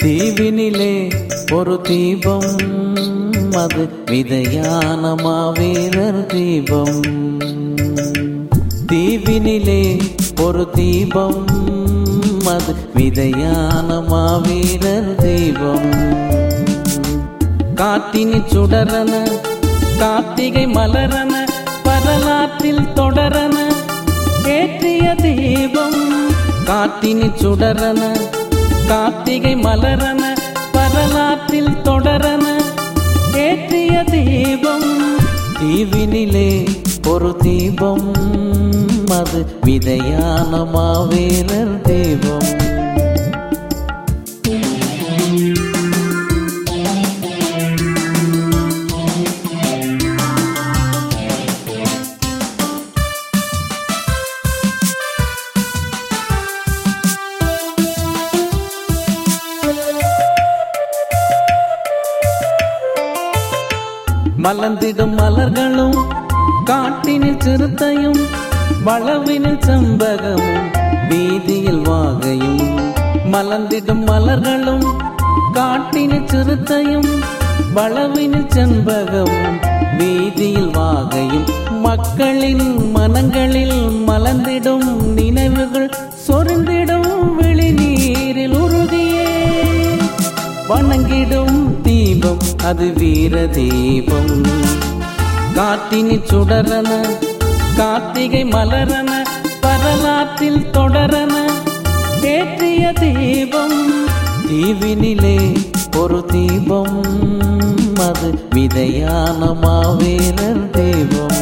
தீவினிலே ஒரு தீபம் அது விதையான மாவீரர் தீபம் தீவினிலே ஒரு தீபம் அது விதையான மாவீரர் தீபம் காட்டினி சுடரன கார்த்திகை மலரன வரலாற்றில் தொடரன ஏற்றிய தீபம் காட்டினி சுடரன கார்த்திகை மலரன வரலாற்றில் தொடரன ஏற்றிய தீபம் தீவினிலே ஒரு தீபம் அது விதையான மாவேலர் தீபம் மலர்ந்திடும் மலர்களும் காட்டினில் சிறுத்தையும் வளவினில் செம்பகமும் வீதியில் வாகையும் மலர்ந்திடும் மலர்களும் காட்டினில் சிறுத்தையும் வளவினில் செண்பகமும் வீதியில் வாகையும் மக்களின் மனங்களில் மலர்ந்திடும் நினைவுகள் சொரிந்திடும் விழிநீரில் உறுதியே வணங்கிடும் தீபம் அது வீர தீபம் காட்டினி சுடரன கார்த்திகை மலரன வரலாற்றில் தொடரன ஏற்றிய தீபம் தீவினிலே ஒரு தீபம் அது விதையான மாவேலர் தீபம்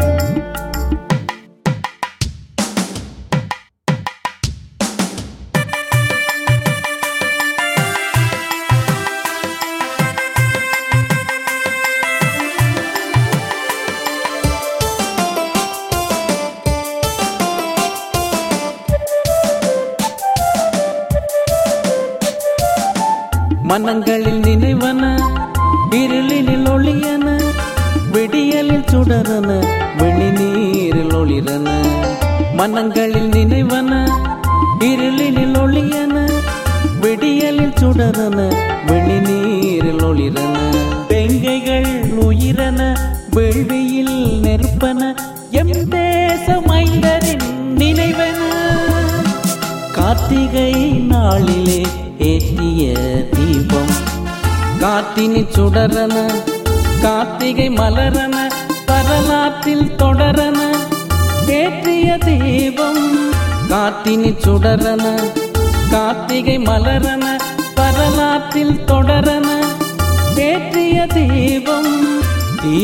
மனங்களில் நினைவன இருளினில் ஒளியன விடியலில் சுடரன வெளிநீரில் ஒளிரன மனங்களில் நினைவன இருளினில் ஒளியன விடியலில் சுடரன வெளிநீரில் ஒளிரன பெங்கைகள் உயிரன வேள்வியில் நெருப்பன எம் தேச மைந்தரின் நினைவன கார்த்திகை நாளிலே ஏற்றிய தீபம் காத்தினி சுடரன கார்த்திகை மலரன வரலாற்றில் தொடரன ஏற்றிய தீபம் காத்தினி சுடரன கார்த்திகை மலரன வரலாற்றில் தொடரன ஏற்றிய தீபம்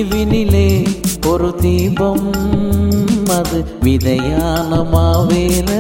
தீவினிலே ஒரு தீபம் அது விதையான மாவேல